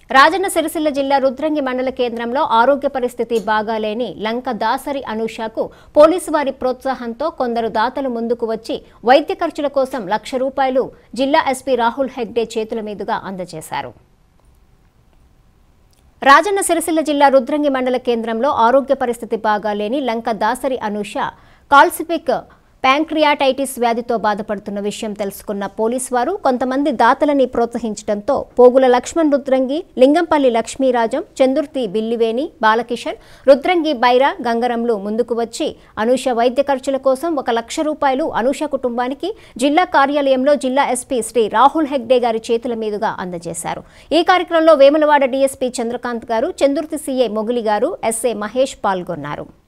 రాజన్న సిరిసిల్ల జిల్లా రుద్రంగి మండల కేంద్రంలో ఆరోగ్య పరిస్థితి బాగాలేని లంక దాసరి అనూషకు పోలీసు వారి ప్రోత్సాహంతో కొందరు దాతలు ముందుకు వచ్చి వైద్య ఖర్చుల కోసం లక్ష రూపాయలు జిల్లా ఎస్పీ రాహుల్ హెగ్డే చేతుల మీదుగా అందజేశారు రాజన్న సిరిసిల్ల జిల్లా రుద్రంగి మండల కేంద్రంలో ఆరోగ్య పరిస్థితి బాగాలేని లంక దాసరి అనూష కాల్సిపిక్ ప్యాంక్రియాటైటిస్ వ్యాధితో బాధపడుతున్న విషయం తెలుసుకున్న పోలీసు వారు కొంతమంది దాతలని ప్రోత్సహించడంతో పోగుల లక్ష్మణ్ రుద్రంగి లింగంపల్లి లక్ష్మీరాజం చందుర్తి బిల్లివేణి బాలకిషన్ రుద్రంగి బైరా గంగరంలు ముందుకు వచ్చి అనూష వైద్య ఖర్చుల కోసం ఒక లక్ష రూపాయలు అనూష కుటుంబానికి జిల్లా కార్యాలయంలో జిల్లా ఎస్పీ శ్రీ రాహుల్ హెగ్డే గారి చేతుల మీదుగా అందజేశారు ఈ కార్యక్రమంలో వేములవాడ డీఎస్పీ చంద్రకాంత్ గారు చందుర్తి సీఏ మొగిలి గారు ఎస్ఏ మహేష్ పాల్గొన్నారు